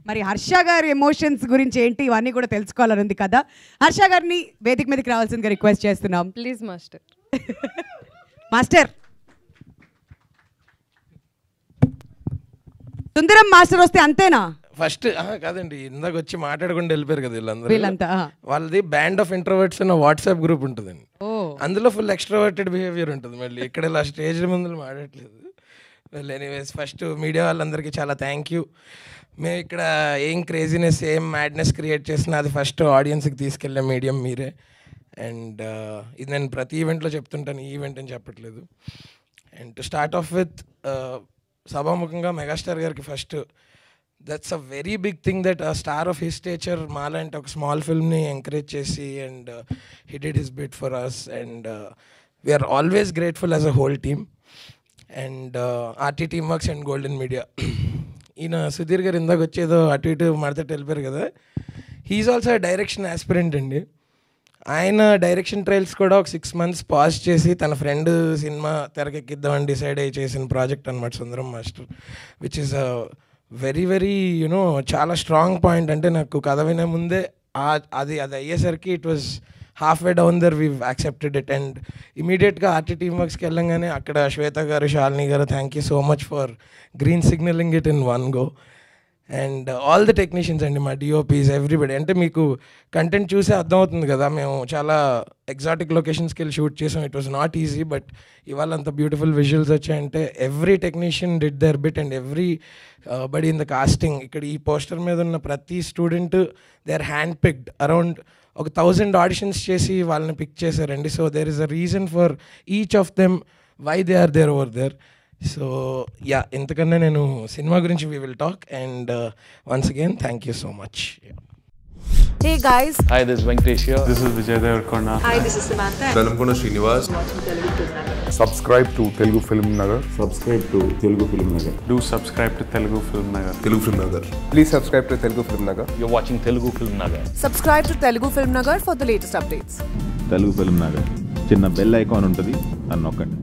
మరి హర్ష గారి ఎమోషన్స్ గురించి ఏంటి ఇవన్నీ కూడా తెలుసుకోవాలని ఉంది కదా హర్ష గారిని వేదిక మీదకి రావాల్సిందిగా రిక్వెస్ట్ చేస్తున్నాం please master master Sundaram master వస్తే అంతేనా ఫస్ట్ కాదండి ఇందాక వచ్చి మాట్లాడకుండా వెళ్ళిపోయారు కదా వీళ్ళందరూ వీళ్ళంతా ఆ. వాళ్ళది బ్యాండ్ ఆఫ్ ఇంట్రోవర్ట్స్ అన్న వాట్సాప్ గ్రూప్ ఉంటుందండి ఓ అందులో ఫుల్ ఎక్స్ట్రోవర్టెడ్ బిహేవియర్ ఉంటుంది మళ్ళీ ఇక్కడ ఇలా స్టేజ్ ముందు మాట్లాడట్లేదు వెల్ ఎనీవేస్ ఫస్ట్ మీడియా వాళ్ళందరికీ చాలా థ్యాంక్ యూ మేము ఇక్కడ ఏం క్రేజీనెస్ ఏం మ్యాడ్నెస్ క్రియేట్ చేసినా అది ఫస్ట్ ఆడియన్స్కి తీసుకెళ్ళే మీడియం మీరే అండ్ ఇది నేను ప్రతి ఈవెంట్లో చెప్తుంటాను ఈ ఈవెంట్ అని చెప్పట్లేదు and to start off with సభాముఖంగా మెగాస్టార్ గారికి first that's a very big thing that star of his stature మాలాంటి ఒక స్మాల్ ఫిల్మ్ని ఎంకరేజ్ చేసి and he did his bit for us and we're always grateful as a whole team and RT team works and golden media ఈయన సుధీర్ గారు ఇందాక వచ్చేదో అటు ఇటు మడతట్టు వెళ్ళిపోయారు కదా హీఈస్ ఆల్సో డైరెక్షన్ ఆస్పిరెంట్ అండి ఆయన డైరెక్షన్ ట్రయల్స్ కూడా ఒక సిక్స్ మంత్స్ పాజ్ చేసి తన ఫ్రెండ్ సినిమా తెరకెక్కిద్దామని డిసైడ్ అయ్యి చేసిన ప్రాజెక్ట్ అనమాట Sundaram master which is a very very you know చాలా స్ట్రాంగ్ పాయింట్ అంటే నాకు కథ వినే ముందే ఆ- అది అది అయ్యేసరికి it was halfway down there we accepted it and ఇమీడియట్గా ఆర్టీ టీమ్ వర్క్స్కి వెళ్ళంగానే అక్కడ Shweta garu Shalini garu thank you so much for green signalling it in one go and all the technicians అండి మా డిఓపీస్ ఎవ్రీబడి అంటే మీకు కంటెంట్ చూసే అర్థమవుతుంది కదా మేము చాలా ఎగ్జాటిక్ లొకేషన్స్కి వెళ్ళి షూట్ చేసాం it was not easy but ఇవాళ అంత బ్యూటిఫుల్ విజువల్స్ వచ్చాయంటే every technician did their bit and everybody in the casting ఇక్కడ ఈ పోస్టర్ మీద ఉన్న ప్రతి student they are hand picked around ఒక థౌజండ్ ఆడిషన్స్ చేసి వాళ్ళని పిక్ చేశారండి so there is a reason for each of them why they are there over there so yeah ఇంతకన్నా నేను సినిమా గురించి we will talk and once again thank you so much Hey guys, Hi, this is Venkatesh here. This is Vijay Devarkonda. hi, this is Samantha. Velankonda Srinivas subscribe to Telugu Film Nagar subscribe to Telugu Film Nagar Do subscribe to Telugu Film Nagar. Telugu Film Nagar please subscribe to Telugu Film Nagar You're watching Telugu Film Nagar. Subscribe to Telugu Film Nagar for the latest updates. Telugu Film Nagar చిన్న bell icon ఉంటుంది అని నొక్కండి